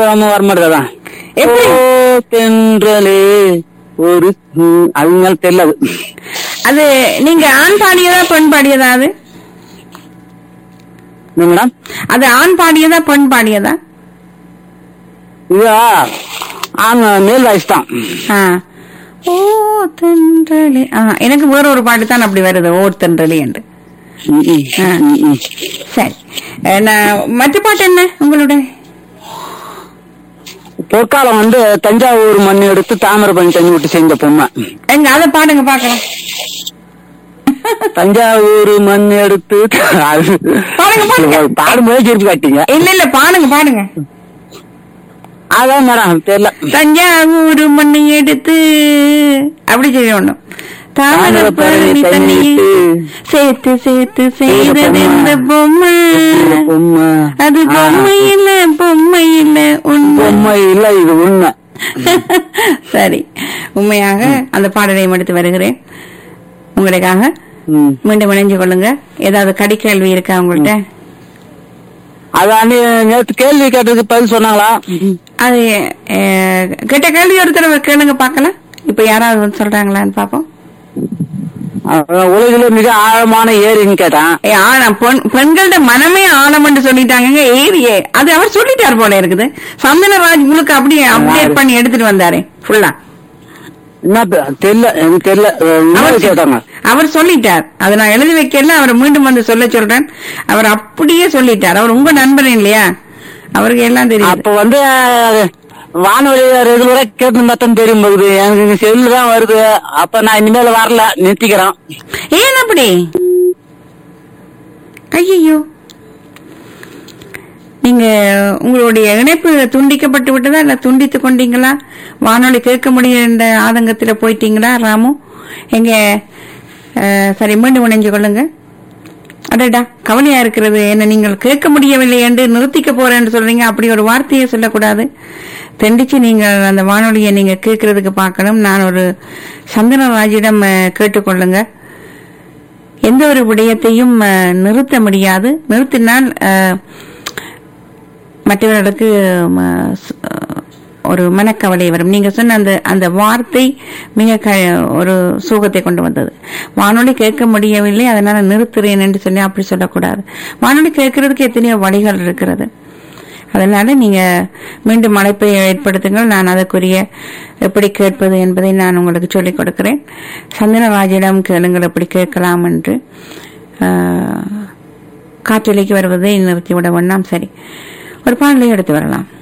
வராம வரமாட்டேதான் எப்படி? தென்றலே ஒரு ம், அதனால தெரியல அது. அது நீங்க ஆண் பாடியதா பெண் பாடியதா அது என்ன மேடம் அது ஆண் பாடியதா பெண் பாடியதா இதா ஆமா மேல் வாய்ஸ் தான் ஆ. ஓ தென்றலே ஆ எனக்கு வேற ஒரு பாட்டு தான் அப்படி வருது ஓ தென்றலே என்று ம், ம், ஆ. ம், ம். சரி அஹ், நான் மற்ற பாட்டு என்ன உங்களோட பொற்காலம் வந்து தஞ்சாவூர் மண் எடுத்து தாமிரபரணி தண்ணி விட்டு செஞ்ச பொம்மை எங்க அதை பாடுங்க பாக்கலாம் தஞ்சாவூர் மண் எடுத்து அது- பாடுங்க, பாடுங்க. பாடும்போது சிரிப்பு காட்டீங்க இல்ல இல்ல பாடுங்க பாடுங்க அதான் மேடம் தெரியல தஞ்சாவூர் மண்ணை எடுத்து அப்படி செய்யணும் தாமிரபரணி தண்ணியை சேர்த்து சேர்த்து செய்தது இந்த பொம்மை இந்த பொம்மை அது பொம்மை இல்ல பொம்மை இல்ல உண்மை பொம்மை இல்ல இது உண்மை சரி உண்மையாக அந்த பாடலையும் எடுத்து வருகிறேன் உங்களுக்காக ம். மீண்டும் இணைஞ்சு கொள்ளுங்க ஏதாவது கடிக்கேள்வி இருக்கா உங்கள்ட்ட அதான் நே- நேத்து கேள்வி கேட்டதுக்கு பதில் சொன்னாங்களா அது அஹ், கேட்ட கேள்வி ஒரு தடவை கேளுங்க பார்க்கலாம் இப்ப யாராவது வந்து சொல்றாங்களான்னு பாப்போம் அதான் உலகில மிக ஆழமான ஏரின்னு கேட்டான் ஏ, ஆனா பெண் பெண்களோட மனமே ஆழம்னு சொல்லிட்டாங்க ஏரியே அது அவர் சொல்லிட்டார் போல இருக்குது சந்தனராஜ் முழுக்க அப்படியே அப்டேட் பண்ணி எடுத்துட்டு வந்தாரு ஃபுல்லா என்ன பே- தெரியல எனக்கு தெரியல இன்னொரு கேட்டாங்க அவர் சொல்லிட்டார் அதை நான் எழுதி வைக்கல அவரை மீண்டும் வந்து சொல்ல சொல்றேன் அவர் அப்படியே சொல்லிட்டார் அவர் உங்க நண்பர் இல்லையா அவருக்கு எல்லாம் தெரியும் அப்ப வந்து வானொலி ரெகுலரா கேட்டு தான் தெரியும் போகுது எனக்கு செல்லு தான் வருது அப்ப நான் இனிமேல் வரல நிறுத்திக்கிறேன் ஏன் அப்படி ஐயோ நீங்க உங்களுடைய இணைப்பு துண்டிக்கப்பட்டு விட்டதா இல்ல துண்டித்து கொண்டீங்களா வானொலி கேட்க முடியுன்ற ஆதங்கத்துல போயிட்டீங்களா ராமு எங்க அஹ், சரி மீண்டும் இணைஞ்சு கொள்ளுங்க அடடா கவலையா இருக்கிறது என்ன நீங்கள் கேட்க முடியவில்லை என்று நிறுத்திக்க போறேன்னு சொல்றீங்க அப்படி ஒரு வார்த்தையை சொல்லக்கூடாது தெண்டிச்சு நீங்கள் அந்த வானொலியை நீங்க கேட்கறதுக்கு பார்க்கணும் நான் ஒரு சந்தனராஜிடம் அஹ், கேட்டுக்கொள்ளுங்க எந்த ஒரு விடயத்தையும் அஹ், நிறுத்த முடியாது நிறுத்தினால் அஹ், மற்றவர்களுக்கு ம, ஸ்- அஹ், ஒரு மனக்கவலை வரும் நீங்க சொன்ன அந்த அந்த வார்த்தை மிக க- ஒரு சோகத்தை கொண்டு வந்தது வானொலி கேட்க முடியவில்லை அதனால நிறுத்துறேன் என்று சொல்லி அப்படி சொல்லக்கூடாது வானொலி கேட்கறதுக்கு எத்தனையோ வழிகள் இருக்கிறது அதனால நீங்க மீண்டும் அழைப்பை ஏற்படுத்துங்கள் நான் அதற்குரிய எப்படி கேட்பது என்பதை நான் உங்களுக்கு சொல்லிக் கொடுக்கிறேன் சந்தனராஜிடம் கேளுங்கள் எப்படி கேட்கலாம் என்று ஆஹ், காற்றொலிக்கு வருவதை நிறுத்திவிட வேண்டாம் சரி ஒரு பாடலை எடுத்து வரலாம்